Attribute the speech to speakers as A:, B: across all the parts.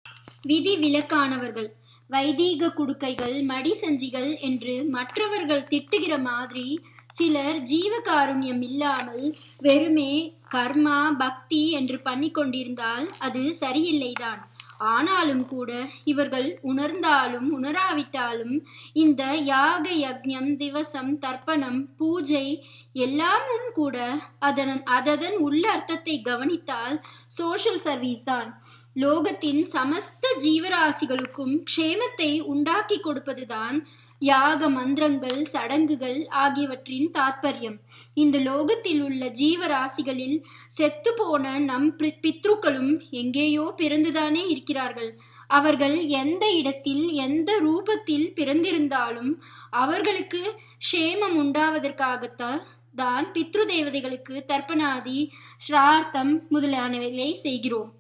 A: விதி விலக்கானவர்கள் வைதீக குடுக்கைகள் மடி சஞ்சிகள் என்று மற்றவர்கள் திட்டுகிற மாதிரி சிலர் ஜீவகாருண்யம் இல்லாமல் வெறுமே கர்மா பக்தி என்று பண்ணி கொண்டிருந்தால் அது சரியில்லைதான் ஆனாலும் கூட இவர்கள் உணர்ந்தாலும் உணராவிட்டாலும் இந்த யாக யக்ஞம் திவசம் தர்ப்பணம் பூஜை எல்லாமும் கூட அதன் அததன் உள்ள அர்த்தத்தை கவனித்தால் சோஷியல் சர்வீஸ் தான் லோகத்தின் சமஸ்த ஜீவராசிகளுக்கும் க்ஷேமத்தை உண்டாக்கி கொடுப்பதுதான் யாக மந்திரங்கள் சடங்குகள் ஆகியவற்றின் தாத்பரியம் இந்த லோகத்தில் உள்ள ஜீவராசிகளில் செத்து போன நம் பித்ருக்களும் எங்கேயோ பிறந்துதானே இருக்கிறார்கள் அவர்கள் எந்த இடத்தில் எந்த ரூபத்தில் பிறந்திருந்தாலும் அவர்களுக்கு க்ஷேமம் உண்டாவதற்காகத்தான் தான் பித்ரு தேவதைகளுக்கு தர்ப்பணாதி ஸ்ரார்த்தம் முதலானவைகளை செய்கிறோம்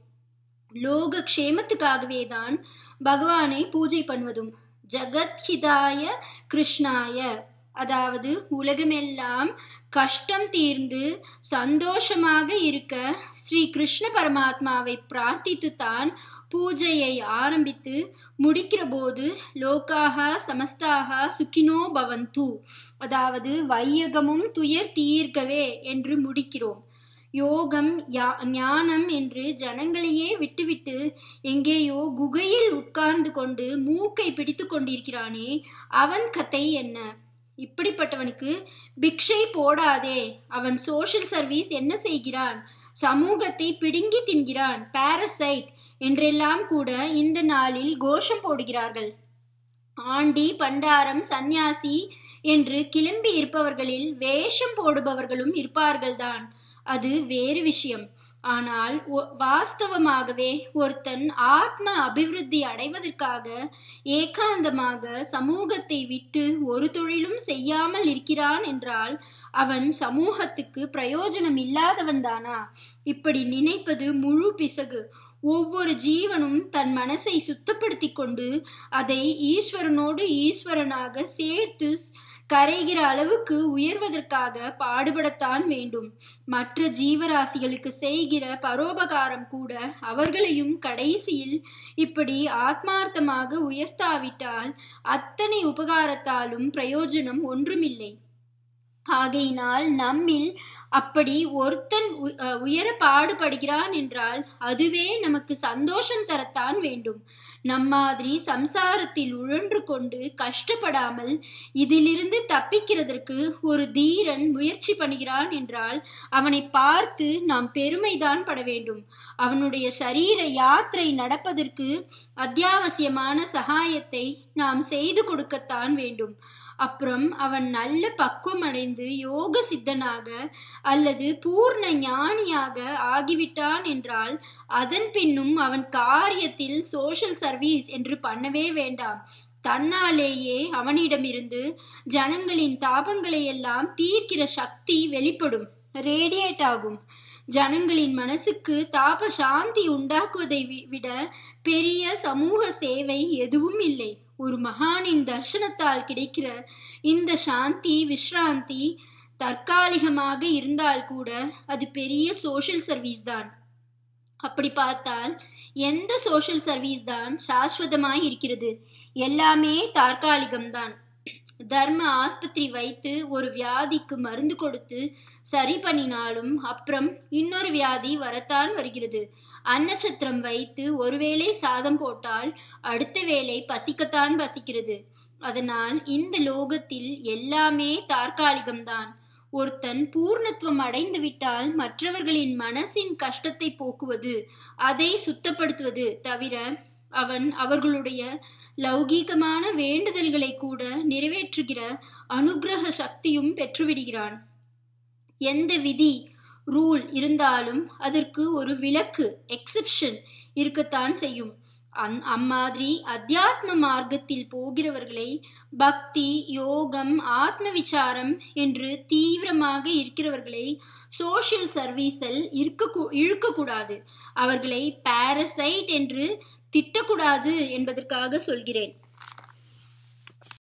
A: லோக க்ஷேமத்துக்காகவே தான் பகவானை பூஜை பண்ணுவதும் ஜகத்ஹிதாய கிருஷ்ணாய அதாவது உலகமெல்லாம் கஷ்டம் தீர்ந்து சந்தோஷமாக இருக்க ஸ்ரீ கிருஷ்ண பரமாத்மாவை பிரார்த்தித்து தான் பூஜையை ஆரம்பித்து முடிக்கிற போது லோகாக சமஸ்தாக சுக்கினோ பவந்து அதாவது வையகமும் துயர் தீர்க்கவே என்று முடிக்கிறோம் யோகம் ஞானம் என்று ஜனங்களையே விட்டுவிட்டு எங்கேயோ குகையில் உட்கார்ந்து கொண்டு மூக்கை பிடித்து கொண்டிருக்கிறானே அவன் கதை என்ன இப்படிப்பட்டவனுக்கு பிக்ஷை போடாதே அவன் சோஷியல் சர்வீஸ் என்ன செய்கிறான் சமூகத்தை பிடுங்கி தின்கிறான் பாரசைட் என்றெல்லாம் கூட இந்த நாளில் கோஷம் போடுகிறார்கள் ஆண்டி பண்டாரம் சந்நியாசி என்று கிளம்பி இருப்பவர்களில் வேஷம் போடுபவர்களும் இருப்பார்கள்தான் அது வேறு விஷயம் ஆனால் வாஸ்தவமாகவே ஒருத்தன் ஆத்ம அபிவிருத்தி அடைவதற்காக ஏகாந்தமாக சமூகத்தை விட்டு ஒரு தொழிலும் செய்யாமல் இருக்கிறான் என்றால் அவன் சமூகத்துக்கு பிரயோஜனம் இல்லாதவன் தானா இப்படி நினைப்பது முழு பிசகு ஒவ்வொரு ஜீவனும் தன் மனசை சுத்தப்படுத்தி கொண்டு அதை ஈஸ்வரனோடு ஈஸ்வரனாக சேர்த்து கரைகிற அளவுக்கு உயர்வதற்காக பாடுபடத்தான் வேண்டும் மற்ற ஜீவராசிகளுக்கு செய்கிற பரோபகாரம் கூட அவர்களையும் கடைசியில் இப்படி ஆத்மார்த்தமாக உயர்த்தாவிட்டால் அத்தனை உபகாரத்தாலும் பிரயோஜனம் ஒன்றுமில்லை ஆகையினால் நம்மில் அப்படி ஒருத்தன் உயர பாடுபடுகிறான் என்றால் அதுவே நமக்கு சந்தோஷம் தரத்தான் வேண்டும் நம்மாதிரி சம்சாரத்தில் உழன்று கொண்டு கஷ்டப்படாமல் இதிலிருந்து தப்பிக்கிறதற்கு ஒரு தீரன் முயற்சி பண்ணுகிறான் என்றால் அவனை பார்த்து நாம் பெருமைதான் பட வேண்டும் அவனுடைய சரீர யாத்திரை நடப்பதற்கு அத்தியாவசியமான சகாயத்தை நாம் செய்து கொடுக்கத்தான் வேண்டும் அப்புறம் அவன் நல்ல பக்குவம் அடைந்து யோக சித்தனாக அல்லது பூர்ண ஞானியாக ஆகிவிட்டான் என்றால் அதன் பின்னும் அவன் காரியத்தில் சோஷியல் சர்வீஸ் என்று பண்ணவே வேண்டாம் தன்னாலேயே அவனிடமிருந்து ஜனங்களின் தாபங்களை எல்லாம் தீர்க்கிற சக்தி வெளிப்படும் ரேடியேட் ஆகும் ஜனங்களின் மனசுக்கு தாப சாந்தி உண்டாக்குவதை விட பெரிய சமூக சேவை எதுவும் இல்லை ஒரு மகானின் தர்சனத்தால் கிடைக்கிற இந்த சாந்தி விஸ்ராந்தி தற்காலிகமாக இருந்தால் கூட அது பெரிய சோஷியல் சர்வீஸ் தான் அப்படி பார்த்தால் எந்த சோஷியல் சர்வீஸ் தான் சாஸ்வதமாய் இருக்கிறது எல்லாமே தற்காலிகம்தான் தர்ம ஆஸ்பத்திரி வைத்து ஒரு வியாதிக்கு மருந்து கொடுத்து சரி பண்ணினாலும் அப்புறம் இன்னொரு வியாதி வரத்தான் வருகிறது அன்னச்சத்திரம் வைத்து ஒருவேளை சாதம் போட்டால் அடுத்த வேளை பசிக்கத்தான் பசிக்கிறது அதனால் இந்த லோகத்தில் எல்லாமே தற்காலிகம்தான் ஒருத்தன் பூர்ணத்துவம் அடைந்து விட்டால் மற்றவர்களின் மனசின் கஷ்டத்தை போக்குவது அதை சுத்தப்படுத்துவது தவிர அவன் அவர்களுடைய லௌகீகமான வேண்டுதல்களை கூட நிறைவேற்றுகிற அனுகிரக சக்தியும் பெற்றுவிடுகிறான் எந்த விதி ரூல் இருந்தாலும் அதற்கு ஒரு விலக்கு எக்ஸெப்ஷன் இருக்கத்தான் செய்யும் அந் அம்மாதிரி அத்தியாத்ம மார்க்கத்தில் போகிறவர்களை பக்தி யோகம் ஆத்ம விசாரம் என்று தீவிரமாக இருக்கிறவர்களை சோஷியல் சர்வீஸில் இருக்க இழுக்கக்கூடாது அவர்களை பாரசைட் என்று திட்டக்கூடாது என்பதற்காக சொல்கிறேன்